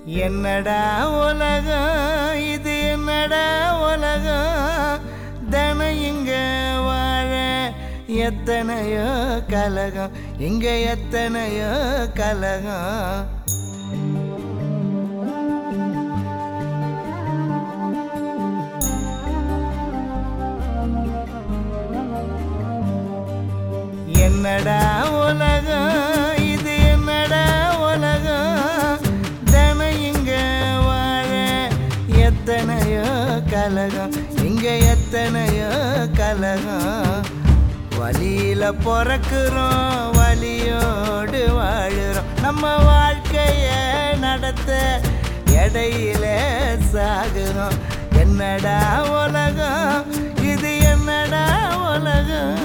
என்னடா உலகம் இது என்னடா உலகம் தினம் இங்க வாழ எத்தனையோ கலகம் இங்க எத்தனையோ கலகம் என்னடா உலகம் இது என்னடா உலகம் தினம் இங்க வாழ எத்தனையோ கலகம் இங்க எத்தனையோ கலகம் வழியில பிறக்குறோம் வழியோடு வாழுறோம் நம்ம வாழ்க்கைய நடத்த இடையில சாகுறோம் என்னடா உலகம் இது என்னடா உலகம்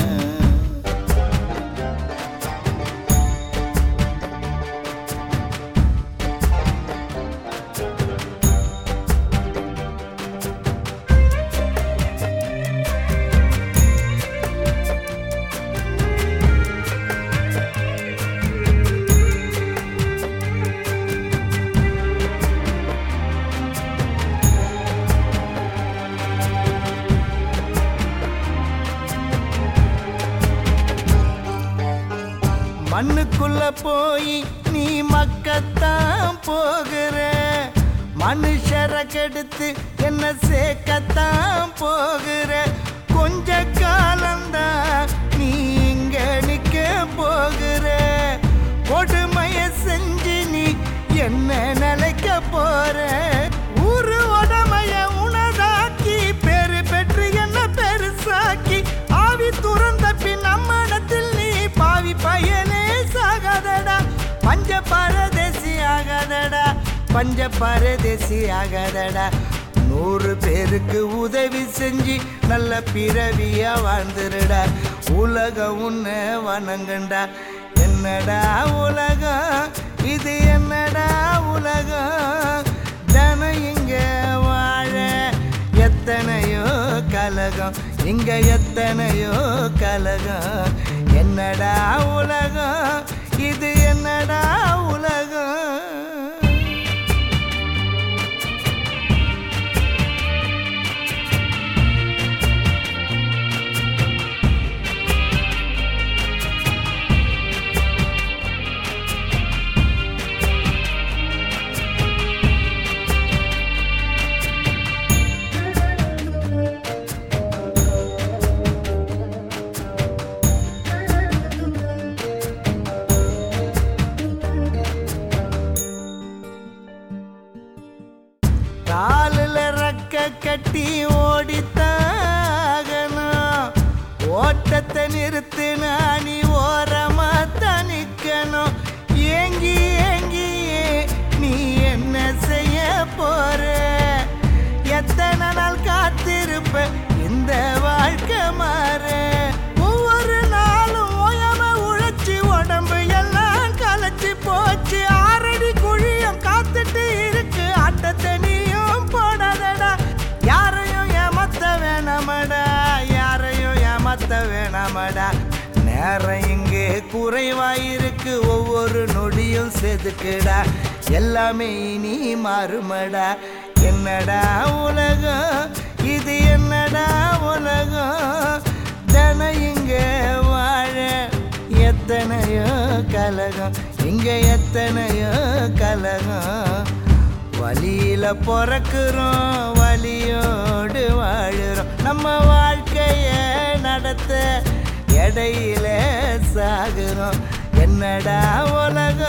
மண்ணுக்குள்ள போய் நீ மக்கத்தான் போகிற மனுஷரை கெடுத்து என்ன சேர்க்கத்தான் போகிற கொஞ்ச காலம்தான் நீ இங்க நிக்க போகிற கொடுமைய செஞ்சு நீ என்ன நிலைக்க போற ஊரு உடமைய உனதாக்கி பெரு பெற்று என்ன பெருசாக்கி ஆவி துறந்த பின் நம்மடத்தில் நீ பாவி பயனே சாகாதடா பஞ்ச பரதேசி ஆகாதடா பஞ்ச பரதேசி ஆகாதடா நூறு பேருக்கு உதவி செஞ்சு நல்ல பிறவியா வாழ்ந்துருடா உலகம் உன்னை வணங்கண்டா என்னடா உலகம் இது என்னடா உலகம் தினம் இங்க வாழ எத்தனையோ கலகம் இங்க எத்தனையோ கலகம் என்னடா உலகம் இது என்னடா உலகம் காலில் ரக்க கட்டி ஓடித்தாகணும் ஓட்டத்தை நிறுத்தினா நீ ஓரமா தனிக்கணும் ஏங்கி ஏங்கியே நீ என்ன செய்ய போற எத்தனை நாள் காத்திருப்ப இந்த வாழ்க்கை மாற ஒவ்வொரு நாளும் ஓயாம உழைச்சி உடம்பு எல்லாம் களைச்சி போச்சு ஆறடி குழியும் காத்துட்டு இருக்கு ஆட்டத்தை நீயும் போடாதடா யாரையும் ஏமாத்த வேணாமடா யாரையும் ஏமாத்த வேணாமடா நேரம் இங்கே குறைவாயிருக்கு ஒவ்வொரு நொடியும் செதுக்குடா எல்லாமே இனி மாறுமடா என்னடா உலகம் இது என்னடா உலகம் தினம் இங்க வாழ எத்தனையோ கலகம் இங்க எத்தனையோ கலகம் வழியில பிறக்குறோம் வழியோடு வாழுறோம் நம்ம வாழ்க்கைய நடத்த இடையில சாகுறோம் என்னடா உலகம்